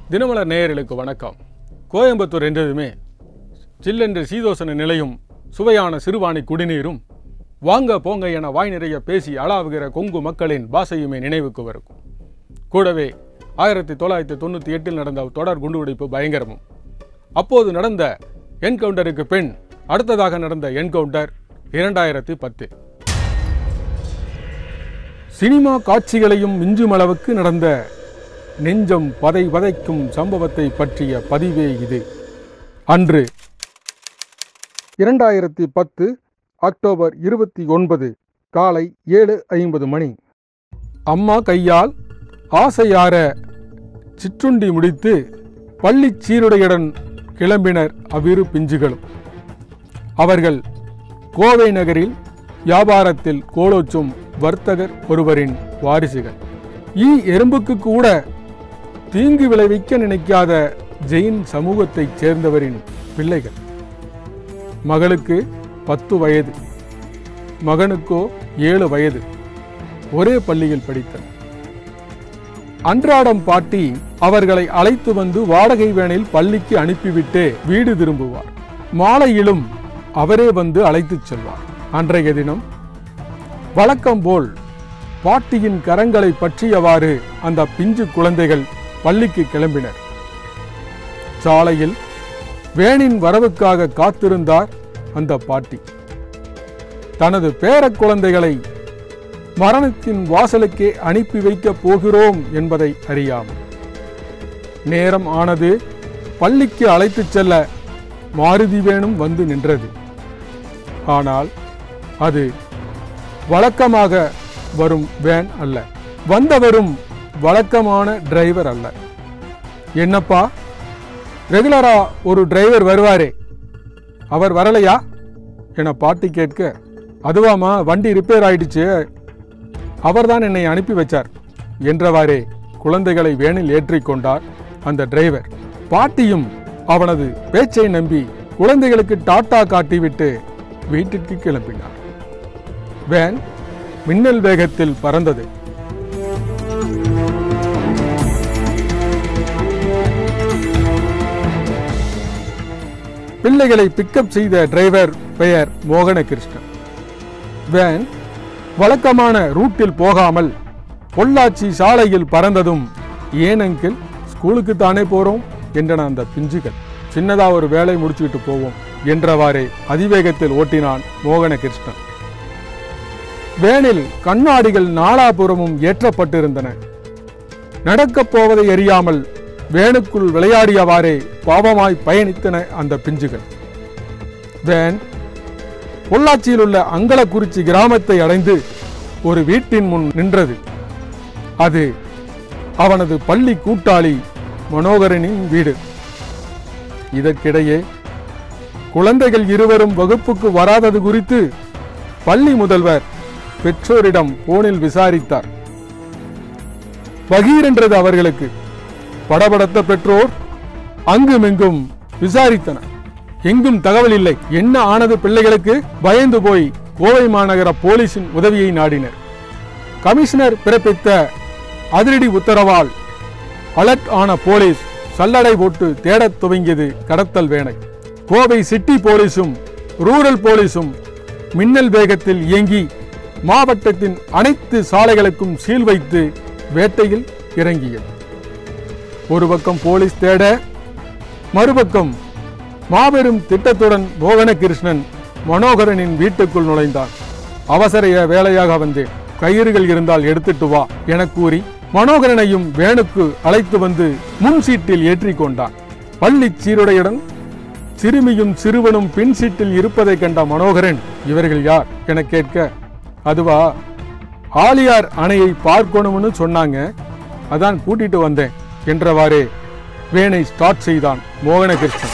தினமலர் நேயர்களுக்கு வணக்கம் கோயம்புத்தூர் என்றதுமே சில்லென்ற சீதோசன நிலையும் சுவையான சிறுவாணி குடிநீரும் வாங்க போங்க என வாய் நிறைய பேசி அளாவுகிற கொங்கு மக்களின் பாஷையுமே நினைவுக்கு வரும் கூடவே ஆயிரத்தி தொள்ளாயிரத்தி தொண்ணூற்றி எட்டில் நடந்த தொடர் குண்டுவெடிப்பு பயங்கரமும் அப்போது நடந்த என்கவுண்டருக்கு பின் அடுத்ததாக நடந்த என்கவுண்டர் இரண்டாயிரத்தி பத்து சினிமா காட்சிகளையும் மிஞ்சும் அளவுக்கு நடந்த நெஞ்சம் பதை வதைக்கும் சம்பவத்தை பற்றிய பதிவே இது அன்று இரண்டாயிரத்தி பத்து அக்டோபர் இருபத்தி ஒன்பது காலை ஏழு ஐம்பது மணி அம்மா கையால் ஆசையார சிற்றுண்டி முடித்து பள்ளிச் சீருடையுடன் கிளம்பினர் அவ்விரு பிஞ்சுகளும் அவர்கள் கோவை நகரில் வியாபாரத்தில் கோலோச்சும் வர்த்தகர் ஒருவரின் வாரிசுகள் ஈ எறும்புக்கு கூட தீங்கு விளைவிக்க நினைக்காத ஜெயின் சமூகத்தைச் சேர்ந்தவரின் பிள்ளைகள் மகளுக்கு பத்து வயது மகனுக்கோ ஏழு வயது ஒரே பள்ளியில் படித்தனர் அன்றாடம் பாட்டி அவர்களை அழைத்து வந்து வாடகை வேனில் பள்ளிக்கு அனுப்பிவிட்டு வீடு திரும்புவார் மாலையிலும் அவரே வந்து அழைத்துச் செல்வார் அன்றைய தினம் வழக்கம் போல் பாட்டியின் கரங்களை பற்றியவாறு அந்த பிஞ்சு குழந்தைகள் பள்ளிக்கு கிளம்பினர் சாலையில் வேனின் வரவுக்காக காத்திருந்தார் அந்த பாட்டி தனது பேரக் குழந்தைகளை மரணத்தின் வாசலுக்கே அனுப்பி வைக்கப் போகிறோம் என்பதை அறியாமல் நேரம் ஆனது பள்ளிக்கு அழைத்துச் செல்ல மாருதி வேணும் வந்து நின்றது ஆனால் அது வழக்கமாக வரும் வேன் அல்ல வந்தவரும் வழக்கமான டிரைவர் அல்ல என்னப்பா ரெகுலரா ஒரு டிரைவர் வருவாரே அவர் வரலையா என பாட்டி கேட்க அதுவாமா வண்டி ரிப்பேர் ஆயிடுச்சு அவர்தான் என்னை அனுப்பி வச்சார் என்றவாறே குழந்தைகளை வேனில் ஏற்றிக்கொண்டார் அந்த டிரைவர் பாட்டியும் அவனது பேச்சை நம்பி குழந்தைகளுக்கு டாட்டா காட்டிவிட்டு வீட்டிற்கு கிளம்பினார் வேன் மின்னல் வேகத்தில் பறந்தது பிள்ளைகளை பிக்கப் செய்த டிரைவர் பெயர் மோகனகிருஷ்ணன் வேன் வழக்கமான ரூட்டில் போகாமல் பொள்ளாச்சி சாலையில் பறந்ததும் ஏன் அங்கிள் ஸ்கூலுக்கு தானே போறோம் என்றன அந்த பிஞ்சுகள் சின்னதா ஒரு வேலை முடிச்சுக்கிட்டு போவோம் என்றவாறே அதிவேகத்தில் ஓட்டினான் மோகனகிருஷ்ணன் வேனில் கண்ணாடிகள் நாலாபுறமும் ஏற்றப்பட்டிருந்தன நடக்கப் போவதை அறியாமல் வேனுக்குள் விளையாடியவாறே பாவமாய் பயணித்தன அந்த பிஞ்சுகள் வேன் பொள்ளாச்சியில் உள்ள அங்கலக்குறிச்சி கிராமத்தை அடைந்து ஒரு வீட்டின் முன் நின்றது அது அவனது பள்ளி கூட்டாளி மனோகரனின் வீடு இதற்கிடையே குழந்தைகள் இருவரும் வகுப்புக்கு வராதது குறித்து பள்ளி முதல்வர் பெற்றோரிடம் போனில் விசாரித்தார் பகீரென்றது அவர்களுக்கு படபடத்த பெற்றோர் அங்குமிங்கும் விசாரித்தனர் எங்கும் தகவல் இல்லை என்ன ஆனது பிள்ளைகளுக்கு பயந்து போய் கோவை மாநகர போலீசின் உதவியை நாடினர் கமிஷனர் பிறப்பித்த அதிரடி உத்தரவால் அலர்ட் ஆன போலீஸ் சல்லடை போட்டு தேடத் துவங்கியது கடத்தல் வேனை கோவை சிட்டி போலீசும் ரூரல் போலீசும் மின்னல் வேகத்தில் இயங்கி மாவட்டத்தின் அனைத்து சாலைகளுக்கும் சீல் வைத்து வேட்டையில் இறங்கியது ஒரு பக்கம் போலீஸ் தேட மறுபக்கம் மாபெரும் திட்டத்துடன் மோகனகிருஷ்ணன் மனோகரனின் வீட்டுக்குள் நுழைந்தான் அவசர வேலையாக வந்தேன் கயிறுகள் இருந்தால் எடுத்துட்டு வா என கூறி மனோகரனையும் வேனுக்கு அழைத்து வந்து முன் சீட்டில் ஏற்றிக் கொண்டான் பள்ளி சீருடையுடன் சிறுமியும் சிறுவனும் பின் சீட்டில் இருப்பதை கண்ட மனோகரன் இவர்கள் யார் என கேட்க அதுவா ஆலியார் அணையை பார்க்கணும்னு சொன்னாங்க அதான் கூட்டிட்டு வந்தேன் என்றவாறே வேனை ஸ்டார்ட் செய்தான் மோகனகிருஷ்ணன்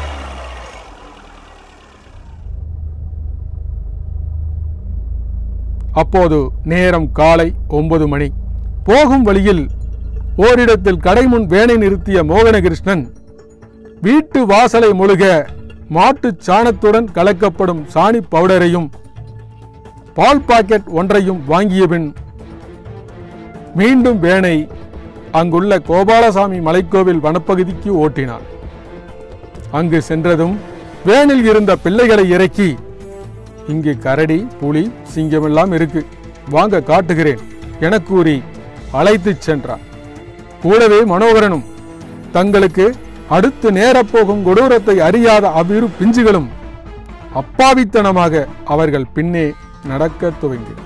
அப்போது நேரம் காலை ஒன்பது மணி போகும் வழியில் ஓரிடத்தில் கடை முன் வேனை நிறுத்திய மோகனகிருஷ்ணன் வீட்டு வாசலை முழுக மாட்டுச் சாணத்துடன் கலக்கப்படும் சாணி பவுடரையும் பால் பாக்கெட் ஒன்றையும் வாங்கிய பின் மீண்டும் வேனை அங்குள்ள கோபாலசாமி மலைக்கோவில் வனப்பகுதிக்கு ஓட்டினான் அங்கு சென்றதும் வேனில் இருந்த பிள்ளைகளை இறக்கி இங்கு கரடி புலி சிங்கமெல்லாம் இருக்கு வாங்க காட்டுகிறேன் என கூறி அழைத்துச் சென்றார் கூடவே மனோகரனும் தங்களுக்கு அடுத்து நேரப்போகும் கொடூரத்தை அறியாத அவ்விரு பிஞ்சுகளும் அப்பாவித்தனமாக அவர்கள் பின்னே நடக்கத் துவங்கினர்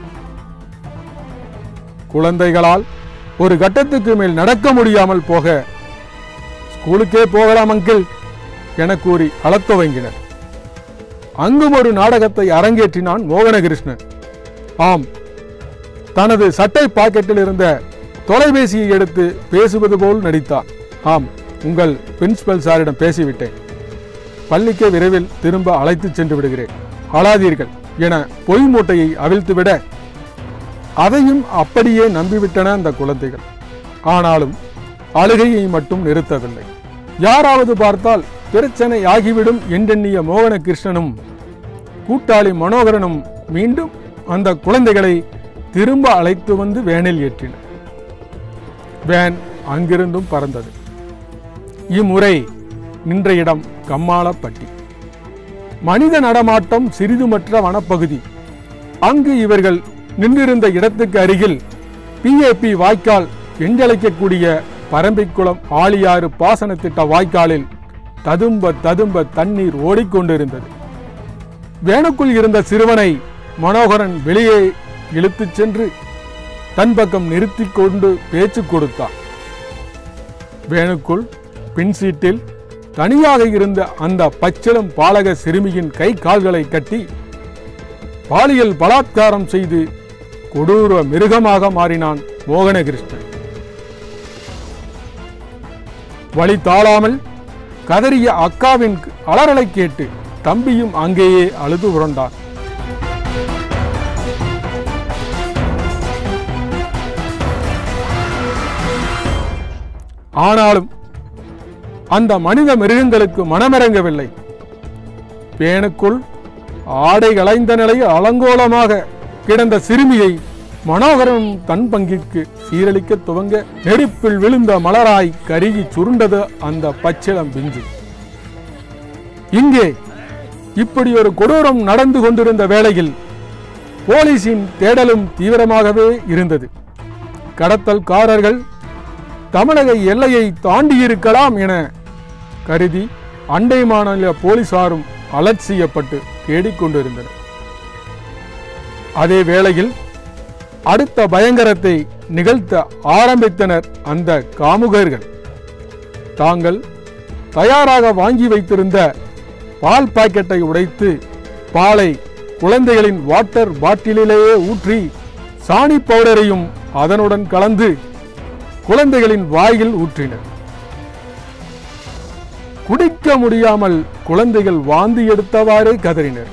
குழந்தைகளால் ஒரு கட்டத்துக்கு மேல் நடக்க முடியாமல் போக ஸ்கூலுக்கே போகலாம் அங்கிள் என கூறி அழத் துவங்கினர் அங்கும் ஒரு நாடகத்தை அரங்கேற்றினான் மோகனகிருஷ்ணன் ஆம் தனது சட்டை பாக்கெட்டில் இருந்த தொலைபேசியை எடுத்து பேசுவது போல் நடித்தார் ஆம் உங்கள் பிரின்சிபல் சாரிடம் பேசிவிட்டேன் பள்ளிக்கு விரைவில் திரும்ப அழைத்துச் சென்று விடுகிறேன் அழாதீர்கள் என பொய் மூட்டையை அவிழ்த்துவிட அதையும் அப்படியே நம்பிவிட்டன அந்த குழந்தைகள் ஆனாலும் அழுகையை மட்டும் நிறுத்தவில்லை யாராவது பார்த்தால் பிரச்சனை ஆகிவிடும் என்றெண்ணிய மோகனகிருஷ்ணனும் கூட்டாளி மனோகரனும் மீண்டும் அந்த குழந்தைகளை திரும்ப அழைத்து வந்து வேனில் ஏற்றினர் வேன் அங்கிருந்தும் பறந்தது இம்முறை நின்ற இடம் கம்மாளப்பட்டி மனித நடமாட்டம் சிறிதுமற்ற வனப்பகுதி அங்கு இவர்கள் நின்றிருந்த இடத்துக்கு அருகில் பிஏபி வாய்க்கால் என்றழைக்கக்கூடிய பரம்பிக்குளம் ஆழியாறு பாசன திட்ட வாய்க்காலில் ததும்ப ததும்ப தண்ணீர் ஓடிக்கொண்டிருந்தது வேனுக்குள் இருந்த சிறுவனை மனோகரன் வெளியே இழுத்துச் சென்று தன் பக்கம் நிறுத்திக் கொண்டு பேச்சு கொடுத்தான் வேனுக்குள் பின் சீட்டில் தனியாக இருந்த அந்த பச்சிளம் பாலக சிறுமியின் கை கால்களை கட்டி பாலியல் பலாத்காரம் செய்து கொடூர மிருகமாக மாறினான் மோகனகிருஷ்ணன் வழி தாழாமல் கதறிய அக்காவின் அலறலை கேட்டு தம்பியும் அங்கேயே அழுது புரண்டான் ஆனாலும் அந்த மனித மிருகங்களுக்கு மனமிறங்கவில்லை பேனுக்குள் ஆடை களைந்த நிலையில் அலங்கோலமாக கிடந்த சிறுமியை மனோகரன் தன் பங்கிற்கு சீரழிக்க துவங்க நெருப்பில் விழுந்த மலராய் கருகி சுருண்டது அந்த பச்சிளம் பிஞ்சு இங்கே இப்படி ஒரு கொடூரம் நடந்து கொண்டிருந்த வேளையில் போலீசின் தேடலும் தீவிரமாகவே இருந்தது கடத்தல்காரர்கள் தமிழக எல்லையை தாண்டியிருக்கலாம் என கருதி அண்டை மாநில போலீசாரும் அலர்ட் செய்யப்பட்டு தேடிக்கொண்டிருந்தனர் அதே வேளையில் அடுத்த பயங்கரத்தை நிகழ்த்த ஆரம்பித்தனர் அந்த காமுகர்கள் தாங்கள் தயாராக வாங்கி வைத்திருந்த பால் பாக்கெட்டை உடைத்து பாலை குழந்தைகளின் வாட்டர் பாட்டிலிலேயே ஊற்றி சாணி பவுடரையும் அதனுடன் கலந்து குழந்தைகளின் வாயில் ஊற்றினர் குடிக்க முடியாமல் குழந்தைகள் வாந்தி எடுத்தவாறே கதறினர்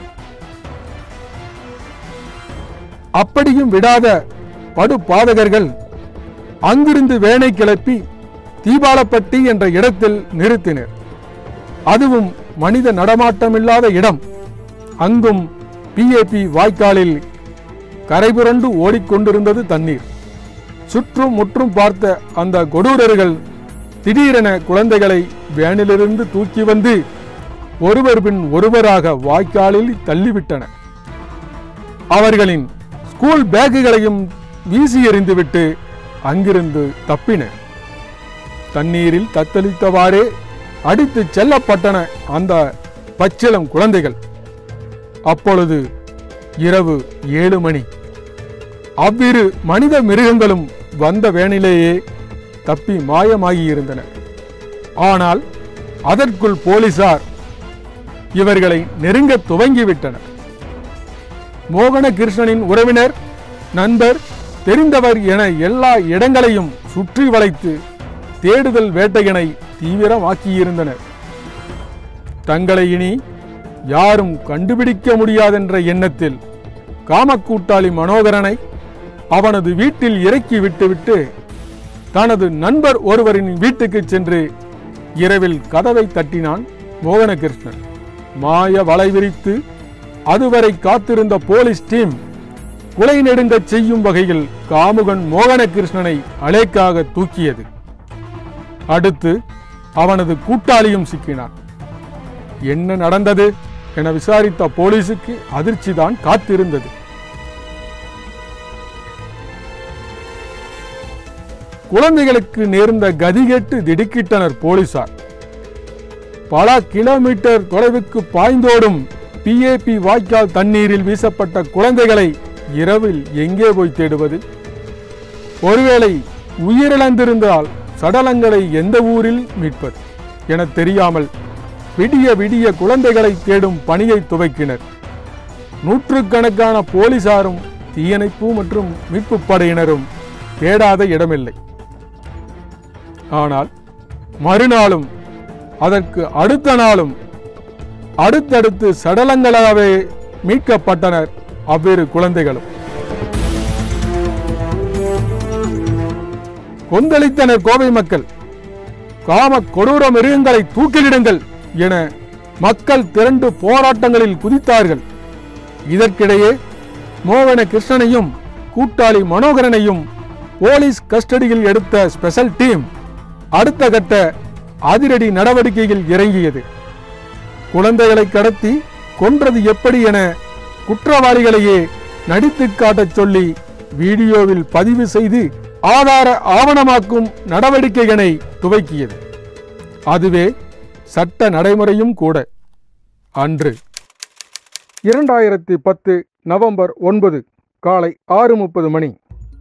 அப்படியும் விடாத படு பாதகர்கள் அங்கிருந்து வேனை கிளப்பி தீபாலப்பட்டி என்ற இடத்தில் நிறுத்தினர் அதுவும் மனித நடமாட்டமில்லாத இடம் அங்கும் பிஏபி வாய்க்காலில் கரைபுரண்டு ஓடிக்கொண்டிருந்தது தண்ணீர் சுற்றும் முற்றும் பார்த்த அந்த கொடூரர்கள் திடீரென குழந்தைகளை வேனிலிருந்து தூக்கி வந்து ஒருவர் பின் ஒருவராக வாய்க்காலில் தள்ளிவிட்டனர் அவர்களின் ஸ்கூல் பேக்குகளையும் வீசி எறிந்துவிட்டு அங்கிருந்து தப்பினர் தண்ணீரில் தத்தளித்தவாறே அடித்துச் செல்லப்பட்டன அந்த பச்சிளம் குழந்தைகள் அப்பொழுது இரவு ஏழு மணி அவ்விரு மனித மிருகங்களும் வந்த வேனிலேயே தப்பி மாயமாகியிருந்தன ஆனால் அதற்குள் போலீசார் இவர்களை நெருங்க துவங்கிவிட்டனர் மோகன கிருஷ்ணனின் உறவினர் நண்பர் தெரிந்தவர் என எல்லா இடங்களையும் சுற்றி வளைத்து தேடுதல் வேட்டையினை தீவிரமாக்கியிருந்தனர் தங்களை இனி யாரும் கண்டுபிடிக்க முடியாதென்ற எண்ணத்தில் காமக்கூட்டாளி மனோகரனை அவனது வீட்டில் இறக்கி விட்டுவிட்டு தனது நண்பர் ஒருவரின் வீட்டுக்கு சென்று இரவில் கதவை தட்டினான் மோகனகிருஷ்ணன் மாய வலை விரித்து அதுவரை காத்திருந்த போலீஸ் டீம் குலை நெடுங்கச் செய்யும் வகையில் காமுகன் மோகனகிருஷ்ணனை அலேக்காக தூக்கியது அடுத்து அவனது கூட்டாளியும் சிக்கினான் என்ன நடந்தது என விசாரித்த போலீசுக்கு அதிர்ச்சிதான் காத்திருந்தது குழந்தைகளுக்கு நேர்ந்த கதிகெட்டு திடுக்கிட்டனர் போலீசார் பல கிலோமீட்டர் தொலைவுக்கு பாய்ந்தோடும் பிஏபி வாய்க்கால் தண்ணீரில் வீசப்பட்ட குழந்தைகளை இரவில் எங்கே போய் தேடுவது ஒருவேளை உயிரிழந்திருந்தால் சடலங்களை எந்த ஊரில் மீட்பது என தெரியாமல் விடிய விடிய குழந்தைகளை தேடும் பணியை துவக்கினர் நூற்றுக்கணக்கான போலீசாரும் தீயணைப்பு மற்றும் மீட்புப் படையினரும் தேடாத இடமில்லை ஆனால் மறுநாளும் அதற்கு அடுத்த நாளும் அடுத்தடுத்து சடலங்களாகவே மீட்கப்பட்டனர் அவ்வேறு குழந்தைகளும் கொந்தளித்தனர் கோவை மக்கள் காம கொடூர மிருகங்களை தூக்கிலிடுங்கள் என மக்கள் திரண்டு போராட்டங்களில் குதித்தார்கள் இதற்கிடையே மோகன கிருஷ்ணனையும் கூட்டாளி மனோகரனையும் போலீஸ் கஸ்டடியில் எடுத்த ஸ்பெஷல் டீம் அடுத்த கட்ட அதிரடி நடவடிக்கையில் இறங்கியது குழந்தைகளை கடத்தி கொன்றது எப்படி என குற்றவாளிகளையே நடித்து காட்டச் சொல்லி வீடியோவில் பதிவு செய்து ஆதார ஆவணமாக்கும் நடவடிக்கைகளை துவக்கியது அதுவே சட்ட நடைமுறையும் கூட அன்று இரண்டாயிரத்தி பத்து நவம்பர் ஒன்பது காலை ஆறு முப்பது மணி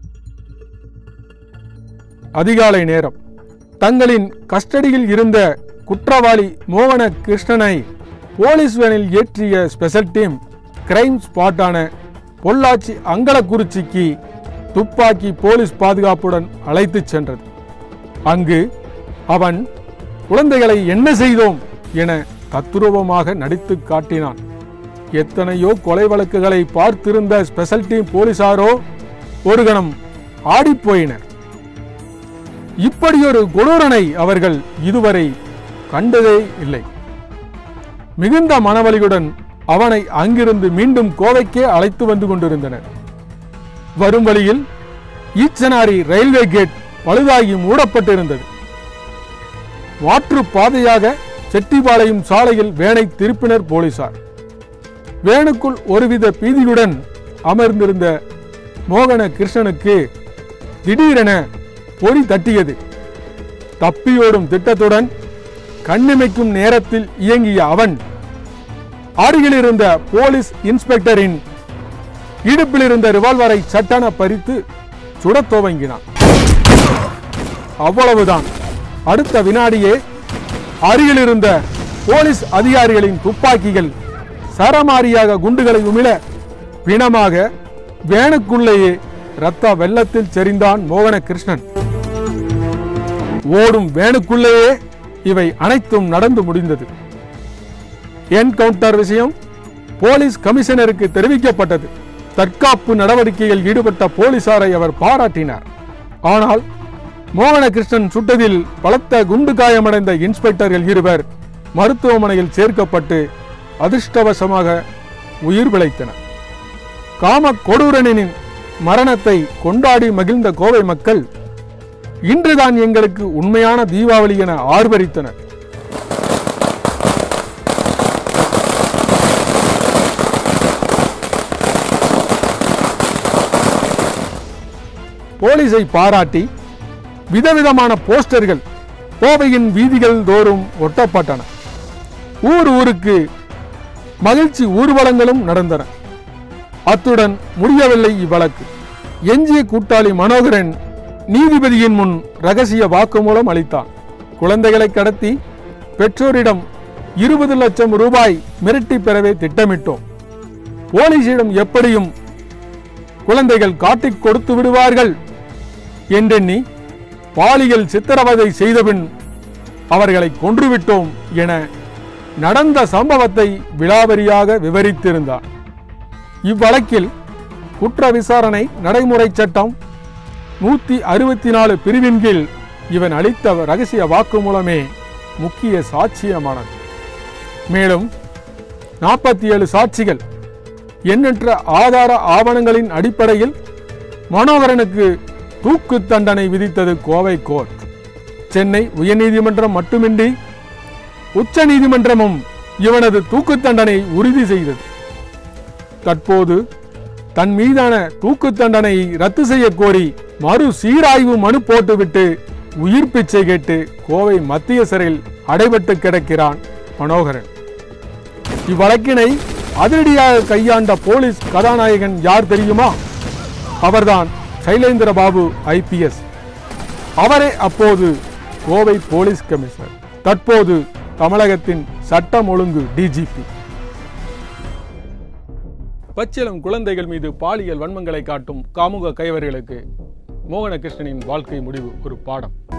அதிகாலை நேரம் தங்களின் கஸ்டடியில் இருந்த குற்றவாளி மோகன கிருஷ்ணனை போலீஸ் வேனில் ஏற்றிய ஸ்பெஷல் டீம் கிரைம் ஸ்பாட்டான பொள்ளாச்சி அங்கலக்குறிச்சிக்கு துப்பாக்கி போலீஸ் பாதுகாப்புடன் அழைத்துச் சென்றது அங்கு அவன் குழந்தைகளை என்ன செய்தோம் என தத்துரூபமாக நடித்து காட்டினான் எத்தனையோ கொலை வழக்குகளை பார்த்திருந்த ஸ்பெஷல் டீம் போலீசாரோ ஒரு கணம் ஆடிப்போயினர் இப்படியொரு கொடூரனை அவர்கள் இதுவரை கண்டதே இல்லை மிகுந்த மனவலியுடன் அவனை அங்கிருந்து மீண்டும் கோவைக்கே அழைத்து வந்து கொண்டிருந்தனர் வரும் வழியில் ஈச்சனாரி ரயில்வே கேட் பழுதாகி மூடப்பட்டிருந்தது மாற்று பாதையாக செட்டிபாளையம் சாலையில் வேனை திருப்பினர் போலீசார் வேனுக்குள் ஒருவித பீதியுடன் அமர்ந்திருந்த மோகன கிருஷ்ணனுக்கு திடீரென பொறி தட்டியது தப்பியோடும் திட்டத்துடன் கண்ணிமைக்கும் நேரத்தில் இயங்கிய அவன் அருகில் இருந்த போலீஸ் இன்ஸ்பெக்டரின் இடுப்பில் இருந்த ரிவால்வரை சட்டென பறித்து சுடத் துவங்கினான் அவ்வளவுதான் அடுத்த வினாடியே அருகில் இருந்த போலீஸ் அதிகாரிகளின் துப்பாக்கிகள் சரமாரியாக குண்டுகளை உமிழ பிணமாக வேனுக்குள்ளேயே இரத்த வெள்ளத்தில் செறிந்தான் மோகன கிருஷ்ணன் ஓடும் வேனுக்குள்ளேயே இவை அனைத்தும் நடந்து முடிந்தது என்கவுண்டர் விஷயம் போலீஸ் கமிஷனருக்கு தெரிவிக்கப்பட்டது தற்காப்பு நடவடிக்கையில் ஈடுபட்ட போலீசாரை அவர் பாராட்டினார் ஆனால் மோகனகிருஷ்ணன் சுட்டதில் பலத்த குண்டு காயமடைந்த இன்ஸ்பெக்டர்கள் இருவர் மருத்துவமனையில் சேர்க்கப்பட்டு அதிர்ஷ்டவசமாக உயிர் பிழைத்தனர் காம கொடூரனின் மரணத்தை கொண்டாடி மகிழ்ந்த கோவை மக்கள் இன்றுதான் எங்களுக்கு உண்மையான தீபாவளி என ஆர்ப்பரித்தனர் போலீஸை பாராட்டி விதவிதமான போஸ்டர்கள் கோவையின் வீதிகள் தோறும் ஒட்டப்பட்டன ஊர் ஊருக்கு மகிழ்ச்சி ஊர்வலங்களும் நடந்தன அத்துடன் முடியவில்லை இவ்வழக்கு எஞ்சிய கூட்டாளி மனோகரன் நீதிபதியின் முன் ரகசிய வாக்குமூலம் அளித்தான் குழந்தைகளை கடத்தி பெற்றோரிடம் இருபது லட்சம் ரூபாய் மிரட்டி பெறவே திட்டமிட்டோம் போலீசிடம் எப்படியும் குழந்தைகள் காட்டிக் கொடுத்து விடுவார்கள் என்றெண்ணி பாலியல் சித்திரவதை செய்தபின் அவர்களை கொன்றுவிட்டோம் என நடந்த சம்பவத்தை விலாவரியாக விவரித்திருந்தார் இவ்வழக்கில் குற்ற விசாரணை நடைமுறை சட்டம் நூத்தி அறுபத்தி நாலு பிரிவின் கீழ் இவன் அளித்த ரகசிய வாக்குமூலமே முக்கிய சாட்சியமானது மேலும் நாற்பத்தி ஏழு சாட்சிகள் எண்ணற்ற ஆதார ஆவணங்களின் அடிப்படையில் மனோகரனுக்கு தூக்கு தண்டனை விதித்தது கோவை கோர்ட் சென்னை உயர்நீதிமன்றம் மட்டுமின்றி உச்ச நீதிமன்றமும் இவனது தூக்கு தண்டனை உறுதி செய்தது தற்போது தன் மீதான தூக்கு தண்டனையை ரத்து செய்ய கோரி மறு சீராய்வு மனு போட்டுவிட்டு உயிர் பிச்சை கேட்டு கோவை மத்திய சிறையில் அடைபட்டு கிடக்கிறான் மனோகரன் இவ்வழக்கினை அதிரடியாக கையாண்ட போலீஸ் கதாநாயகன் யார் தெரியுமா அவர்தான் சைலேந்திர பாபு ஐபிஎஸ் அவரே அப்போது கோவை போலீஸ் கமிஷனர் தற்போது தமிழகத்தின் சட்டம் ஒழுங்கு டிஜிபி பச்சிலம் குழந்தைகள் மீது பாலியல் வன்மங்களை காட்டும் காமுக கைவர்களுக்கு மோகனகிருஷ்ணனின் வாழ்க்கை முடிவு ஒரு பாடம்